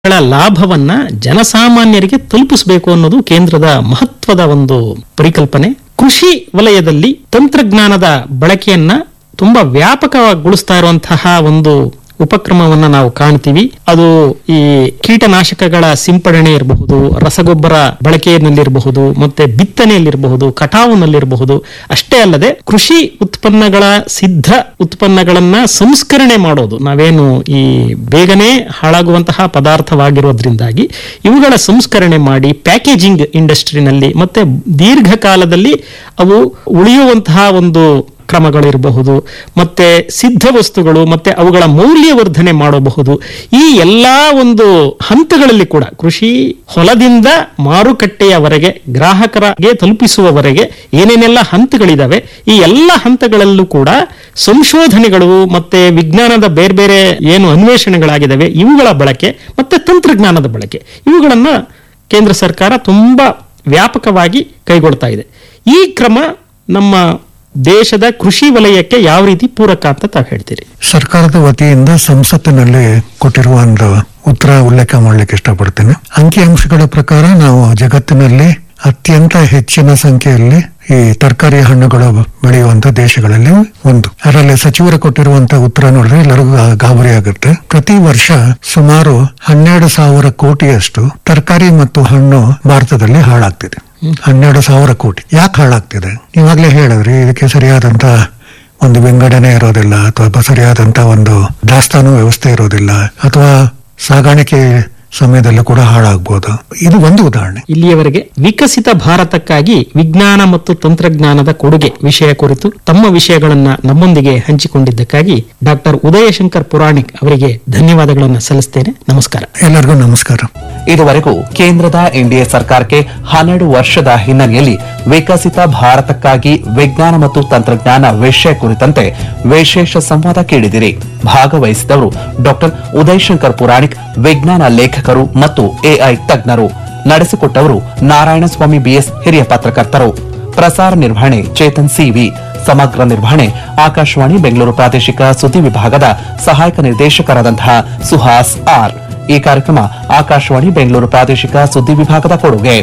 ಗಳ ಲಾಭವನ್ನ ಜನಸಾಮಾನ್ಯರಿಗೆ ತಲುಪಿಸಬೇಕು ಅನ್ನೋದು ಕೇಂದ್ರದ ಮಹತ್ವದ ಒಂದು ಪರಿಕಲ್ಪನೆ ಕೃಷಿ ವಲಯದಲ್ಲಿ ತಂತ್ರಜ್ಞಾನದ ಬಳಕೆಯನ್ನ ತುಂಬಾ ವ್ಯಾಪಕಗೊಳಿಸ್ತಾ ಇರುವಂತಹ ಒಂದು ಉಪಕ್ರಮವನ್ನ ನಾವು ಕಾಣ್ತೀವಿ ಅದು ಈ ಕೀಟನಾಶಕಗಳ ಸಿಂಪಡಣೆ ಇರಬಹುದು ರಸಗೊಬ್ಬರ ಬಳಕೆಯಲ್ಲಿರಬಹುದು ಮತ್ತೆ ಬಿತ್ತನೆಯಲ್ಲಿರಬಹುದು ಕಟಾವುನಲ್ಲಿರಬಹುದು ಅಷ್ಟೇ ಅಲ್ಲದೆ ಕೃಷಿ ಉತ್ಪನ್ನಗಳ ಸಿದ್ಧ ಉತ್ಪನ್ನಗಳನ್ನ ಸಂಸ್ಕರಣೆ ಮಾಡೋದು ನಾವೇನು ಈ ಬೇಗನೆ ಹಾಳಾಗುವಂತಹ ಪದಾರ್ಥವಾಗಿರೋದ್ರಿಂದಾಗಿ ಇವುಗಳ ಸಂಸ್ಕರಣೆ ಮಾಡಿ ಪ್ಯಾಕೇಜಿಂಗ್ ಇಂಡಸ್ಟ್ರಿನಲ್ಲಿ ಮತ್ತೆ ದೀರ್ಘಕಾಲದಲ್ಲಿ ಅವು ಉಳಿಯುವಂತಹ ಒಂದು ಕ್ರಮಗಳಿರಬಹುದು ಮತ್ತೆ ಸಿದ್ಧ ವಸ್ತುಗಳು ಮತ್ತೆ ಅವುಗಳ ಮೌಲ್ಯವರ್ಧನೆ ಮಾಡಬಹುದು ಈ ಎಲ್ಲಾ ಒಂದು ಹಂತಗಳಲ್ಲಿ ಕೂಡ ಕೃಷಿ ಹೊಲದಿಂದ ಮಾರುಕಟ್ಟೆಯವರೆಗೆ ಗ್ರಾಹಕರಿಗೆ ತಲುಪಿಸುವವರೆಗೆ ಏನೇನೆಲ್ಲ ಹಂತಗಳಿದಾವೆ ಈ ಎಲ್ಲ ಹಂತಗಳಲ್ಲೂ ಕೂಡ ಸಂಶೋಧನೆಗಳು ಮತ್ತೆ ವಿಜ್ಞಾನದ ಬೇರೆ ಬೇರೆ ಏನು ಅನ್ವೇಷಣೆಗಳಾಗಿದ್ದಾವೆ ಇವುಗಳ ಬಳಕೆ ಮತ್ತೆ ತಂತ್ರಜ್ಞಾನದ ಬಳಕೆ ಇವುಗಳನ್ನ ಕೇಂದ್ರ ಸರ್ಕಾರ ತುಂಬಾ ವ್ಯಾಪಕವಾಗಿ ಕೈಗೊಳ್ತಾ ಇದೆ ಈ ಕ್ರಮ ನಮ್ಮ ದೇಶದ ಕೃಷಿ ವಲಯಕ್ಕೆ ಯಾವ ರೀತಿ ಪೂರಕ ಅಂತ ತಾವು ಹೇಳ್ತೀರಿ ಸರ್ಕಾರದ ವತಿಯಿಂದ ಸಂಸತ್ತಿನಲ್ಲಿ ಕೊಟ್ಟಿರುವ ಒಂದು ಉತ್ತರ ಉಲ್ಲೇಖ ಮಾಡ್ಲಿಕ್ಕೆ ಇಷ್ಟಪಡ್ತೇನೆ ಅಂಕಿಅಂಶಗಳ ಪ್ರಕಾರ ನಾವು ಜಗತ್ತಿನಲ್ಲಿ ಅತ್ಯಂತ ಹೆಚ್ಚಿನ ಸಂಖ್ಯೆಯಲ್ಲಿ ಈ ತರಕಾರಿ ಹಣ್ಣುಗಳು ಬೆಳೆಯುವಂತ ದೇಶಗಳಲ್ಲಿ ಒಂದು ಅದರಲ್ಲಿ ಸಚಿವರು ಕೊಟ್ಟಿರುವಂತ ಉತ್ತರ ನೋಡಿದ್ರೆ ಎಲ್ಲರಿಗೂ ಗಾ- ಗಾಬರಿ ಆಗುತ್ತೆ ಪ್ರತಿ ವರ್ಷ ಸುಮಾರು ಹನ್ನೆರಡು ಸಾವಿರ ಕೋಟಿಯಷ್ಟು ತರಕಾರಿ ಮತ್ತು ಹಣ್ಣು ಭಾರತದಲ್ಲಿ ಹಾಳಾಗ್ತಿದೆ ಹನ್ನೆರಡು ಸಾವಿರ ಕೋಟಿ ಯಾಕೆ ಹಾಳಾಗ್ತಿದೆ ನೀವಾಗ್ಲೇ ಹೇಳಿದ್ರಿ ಇದಕ್ಕೆ ಸರಿಯಾದಂತ ಒಂದು ವಿಂಗಡಣೆ ಇರೋದಿಲ್ಲ ಅಥವಾ ಸರಿಯಾದಂತ ಒಂದು ದಾಸ್ತಾನು ವ್ಯವಸ್ಥೆ ಇರೋದಿಲ್ಲ ಅಥವಾ ಸಾಗಾಣಿಕೆ ಸಮಯದಲ್ಲೂ ಕೂಡ ಹಾಳಾಗ್ಬೋದು ಇದು ಒಂದು ಉದಾಹರಣೆ ಇಲ್ಲಿಯವರೆಗೆ ವಿಕಸಿತ ಭಾರತಕ್ಕಾಗಿ ವಿಜ್ಞಾನ ಮತ್ತು ತಂತ್ರಜ್ಞಾನದ ಕೊಡುಗೆ ವಿಷಯ ಕುರಿತು ತಮ್ಮ ವಿಷಯಗಳನ್ನ ನಮ್ಮೊಂದಿಗೆ ಹಂಚಿಕೊಂಡಿದ್ದಕ್ಕಾಗಿ ಡಾಕ್ಟರ್ ಉದಯಶಂಕರ್ ಪುರಾಣಿಕ್ ಅವರಿಗೆ ಧನ್ಯವಾದಗಳನ್ನು ಸಲ್ಲಿಸ್ತೇನೆ ನಮಸ್ಕಾರ ಎಲ್ಲರಿಗೂ ನಮಸ್ಕಾರ ಇದುವರೆಗೂ ಕೇಂದ್ರದ ಎನ್ಡಿಎ ಸರ್ಕಾರಕ್ಕೆ ಹನ್ನೆರಡು ವರ್ಷದ ಹಿನ್ನೆಲೆಯಲ್ಲಿ ವಿಕಸಿತ ಭಾರತಕ್ಕಾಗಿ ವಿಜ್ಞಾನ ಮತ್ತು ತಂತ್ರಜ್ಞಾನ ವಿಷಯ ಕುರಿತಂತೆ ವಿಶೇಷ ಸಂವಾದ ಕೇಳಿದಿರಿ ಭಾಗವಹಿಸಿದವರು ಡಾಕ್ಟರ್ ಉದಯಶಂಕರ್ ಪುರಾಣಿಕ್ ವಿಜ್ಞಾನ ಲೇಖಕರು ಮತ್ತು ಎಐ ತಜ್ಞರು ನಡೆಸಿಕೊಟ್ಟವರು ನಾರಾಯಣಸ್ವಾಮಿ ಬಿಎಸ್ ಹಿರಿಯ ಪತ್ರಕರ್ತರು ಪ್ರಸಾರ ನಿರ್ವಹಣೆ ಚೇತನ್ ಸಿವಿ ಸಮಗ್ರ ನಿರ್ವಹಣೆ ಆಕಾಶವಾಣಿ ಬೆಂಗಳೂರು ಪ್ರಾದೇಶಿಕ ಸುದ್ದಿ ವಿಭಾಗದ ಸಹಾಯಕ ನಿರ್ದೇಶಕರಾದಂತಹ ಸುಹಾಸ್ ಆರ್ ಈ ಕಾರ್ಯಕ್ರಮ ಆಕಾಶವಾಣಿ ಬೆಂಗಳೂರು ಪ್ರಾದೇಶಿಕ ಸುದ್ದಿ ವಿಭಾಗದ ಕೊಡುಗೆ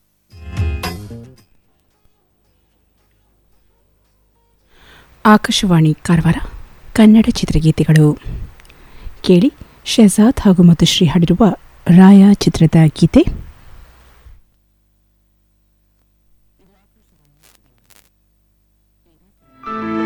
ಆಕಾಶವಾಣಿ ಕಾರವಾರ ಕನ್ನಡ ಚಿತ್ರಗೀತೆಗಳು ಕೇಳಿ ಶಹಜಾದ್ ಹಾಗೂ ಮಧುಶ್ರೀ ಹಾಡಿರುವ ರಾಯ ಚಿತ್ರದ ಗೀತೆ